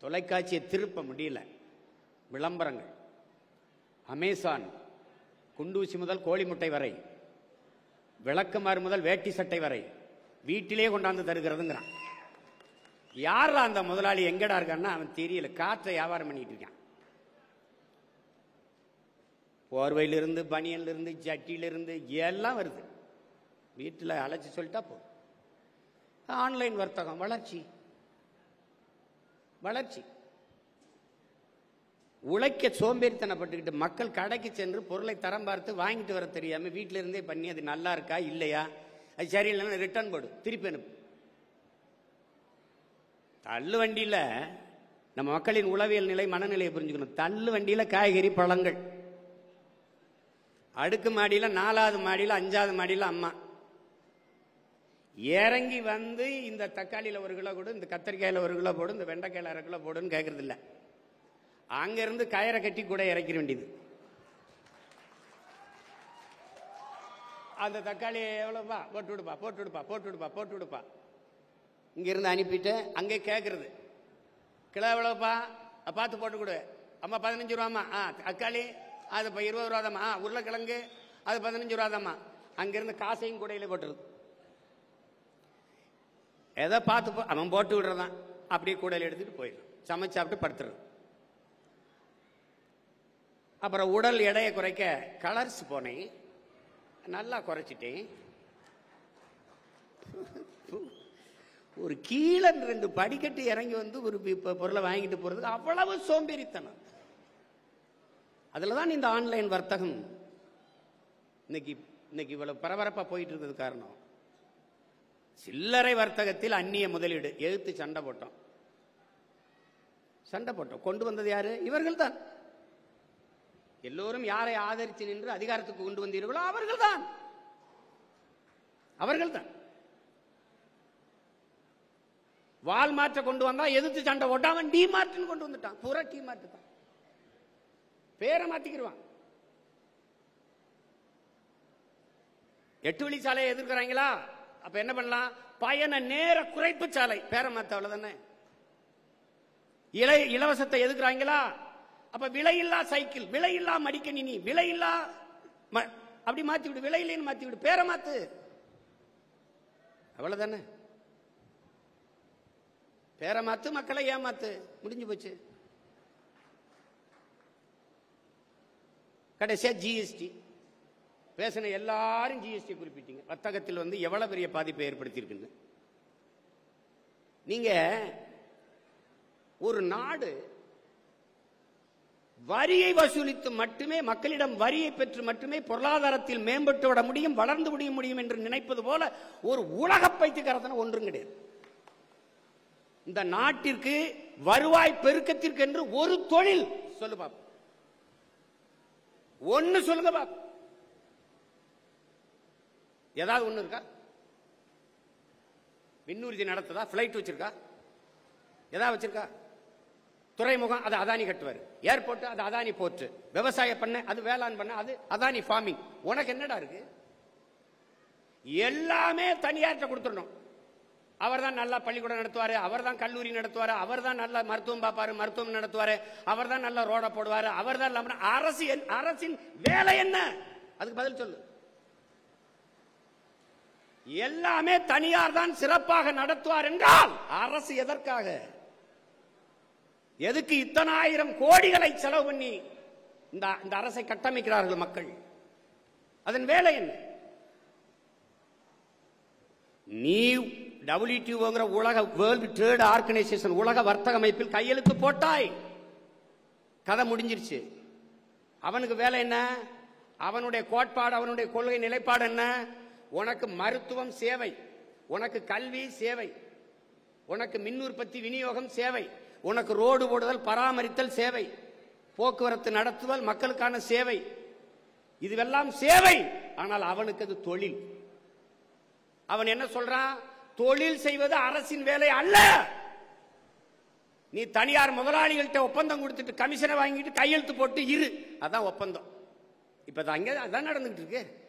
தொலைக்காட்சியை திருப்ப முடியல விளம்பரங்கள் அமேசான் குண்டூசி முதல் கோழி முட்டை வரை விளக்குமாறு முதல் வேட்டி சட்டை வரை வீட்டிலே கொண்டாந்து தருகிறதுங்கிறான் யாரா அந்த முதலாளி எங்கடா இருக்கான்னா அவன் தெரியல காற்றை வியாபாரம் பண்ணிட்டு இருக்கான் போர்வையிலிருந்து பனியன்லிருந்து ஜட்டியிலிருந்து எல்லாம் வருது வீட்டில் அழைச்சி சொல்லிட்டா போதும் ஆன்லைன் வர்த்தகம் வளர்ச்சி வளர்ச்சி உழைக்க சோம்பேறித்தனப்பட்டுக்கிட்டு மக்கள் கடைக்கு சென்று பொருளை தரம் பார்த்து வாங்கிட்டு வர தெரியாம வீட்டில இருந்தே பண்ணி அது நல்லா இருக்கா இல்லையா அது சரியில்லைன்னா ரிட்டர்ன் போடு திருப்பி அனுப்பு தள்ளு வண்டியில நம்ம மக்களின் உளவியல் நிலை மனநிலையை புரிஞ்சுக்கணும் தள்ளு வண்டியில காய்கறி பழங்கள் அடுக்கு மாடியில நாலாவது மாடியில அஞ்சாவது மாடியில அம்மா இறங்கி வந்து இந்த தக்காளியில ஒரு கிலோ போடு இந்த கத்திரிக்காயில ஒரு கிலோ போடு இந்த வெண்டைக்காயில அரை கிலோ போடுன்னு கேட்கறது இல்ல அங்க இருந்து கயரை கட்டி கூட இறக்கிற வேண்டியது அந்த தக்காளி எவ்வளவுப்பா போட்டு விடுப்பா போட்டு விடுப்பா போட்டு விடுப்பா போட்டு விடுப்பா இங்க இருந்து அனுப்பிட்டு அங்கே கேட்கறது கிலோ எவ்வளவுப்பா அஹ் பார்த்து போட்டு கொடு அம்மா பதினஞ்சு ரூபாம்மா ஆ தக்காளி அது இப்போ இருபது ரூபாதாம்மா ஆ உருளைக்கிழங்கு அது பதினஞ்சு ரூபாதாம்மா அங்கிருந்து காசையும் கூடையில போட்டுருது எதை பார்த்து போ- அவன் போட்டு விடுறதான் அப்படியே கூடையில எடுத்துட்டு போயிடும் சமைச்சு சாப்பிட்டு படுத்துறது அப்புறம் உடல் எடையை குறைக்க கலர்ஸ் போனேன் நல்லா குறைச்சிட்டேன் ஒரு கீழே ரெண்டு படிக்கட்டு இறங்கி வந்து ஒரு பி- பொருளை வாங்கிட்டு போறதுக்கு அவ்வளவு சோம்பேறித்தனம் அதுல தான் இந்த ஆன்லைன் வர்த்தகம் இன்னைக்கு இன்னைக்கு இவ்வளவு பரபரப்பா போயிட்டு இருக்கிறது காரணம் சில்லறை வர்த்தகத்தில் அந்நிய முதலீடு எழுத்து சண்டை போட்டோம் சண்டை போட்டோம் கொண்டு வந்தது யாரு இவர்கள் தான் எல்லோரும் யாரை ஆதரித்து நின்று அதிகாரத்துக்கு கொண்டு வந்தீர்களோ அவர்கள் தான் அவர்கள் தான் வால்மார்ட்டை கொண்டு வந்தா எதிர்த்து சண்டை போட்டா அவன் டிமார்ட்னு கொண்டு வந்துட்டான் பூரா டிமார்ட் தான் பேரை மாத்திக்கிடுவான் எட்டு வழி சாலையை எதிர்க்கிறாங்களா அப்ப என்ன பண்ணலாம் பயண நேர குறைப்பு சாலை பேரை மாத்த அவ்வளவுதானே இலை இலவசத்தை எதுக்குறாங்களா அப்ப விலையில்லா சைக்கிள் விலையில்லா மடிக்கணினி விலையில்லா ம- அப்படி மாத்தி விடு விலையில்லைன்னு மாத்தி விடு பேரை மாத்து அவ்வளவுதானே பேரை மாத்து மக்களை ஏமாத்து முடிஞ்சு போச்சு கடைசியா ஜிஎஸ்டி பேசின எல்லாரும் ஜிஎஸ்டி குறிப்பிட்டீங்க வர்த்தகத்தில் வந்து எவ்வளவு பெரிய பாதிப்பை ஏற்படுத்தியிருக்குன்னு நீங்க ஒரு நாடு வரியை வசூலித்து மட்டுமே மக்களிடம் வரியை பெற்று மட்டுமே பொருளாதாரத்தில் மேம்பட்டு விட முடியும் வளர்ந்து முடிய முடியும் என்று நினைப்பது போல ஒரு உலக பைத்தியக்காரத்தனம் ஒன்றும் கிடையாது இந்த நாட்டிற்கு வருவாய் பெருக்கத்திற்கு என்று ஒரு தொழில் சொல்லு பாப்போம் ஒன்னு சொல்லுங்க பாப்போம் ஏதாவது ஒண்ணு இருக்கா விண்ணூர்தி நடத்துதா பிளைட் வச்சிருக்கா ஏதாவது வச்சிருக்கா துறைமுகம் அது அதானி கட்டுவார் ஏர்போர்ட் அது அதானி போர்ட் விவசாய பண்ண அது வேளாண் பண்ண அது அதானி ஃபார்மிங் உனக்கு என்னடா இருக்கு எல்லாமே தனியார்ட்ட கொடுத்துடணும் அவர் தான் நல்லா பள்ளிக்கூடம் நடத்துவாரு அவர் தான் கல்லூரி நடத்துவாரு அவர் தான் நல்லா மருத்துவம் பார்ப்பாரு மருத்துவம் நடத்துவாரு அவர் தான் நல்லா ரோட போடுவாரு அவர் தான் இல்லாம அரசு என்- அரசின் வேலை என்ன அதுக்கு பதில் சொல்லு எல்லாமே தனியார் தான் சிறப்பாக நடத்துவார் என்றால் அரசு எதற்காக எதுக்கு இத்தனை ஆயிரம் கோடிகளை செலவு பண்ணி இந்த இந்த அரசை கட்டமைக்கிறார்கள் மக்கள் அதன் வேலை என்ன நீ டபிள்யூடிஓங்கிற உலக வேர்ல்டு ட்ரேட் ஆர்கனைசேஷன் உலக வர்த்தக அமைப்பில் கையெழுத்து போட்டாய் கதை முடிஞ்சிருச்சு அவனுக்கு வேலை என்ன அவனுடைய கோட்பாடு அவனுடைய கொள்கை நிலைப்பாடு என்ன உனக்கு மருத்துவம் சேவை உனக்கு கல்வி சேவை உனக்கு மின் உற்பத்தி விநியோகம் சேவை உனக்கு ரோடு போடுதல் பராமரித்தல் சேவை போக்குவரத்து நடத்துதல் மக்களுக்கான சேவை இதுவெல்லாம் சேவை ஆனால் அவனுக்கு அது தொழில் அவன் என்ன சொல்றான் தொழில் செய்வது அரசின் வேலை அல்ல நீ தனியார் முதலாளிகள்கிட்ட ஒப்பந்தம் கொடுத்துட்டு கமிஷனை வாங்கிட்டு கையெழுத்து போட்டு இரு அதான் ஒப்பந்தம் இப்ப அது அங்க அதான் நடந்துகிட்டு இருக்கு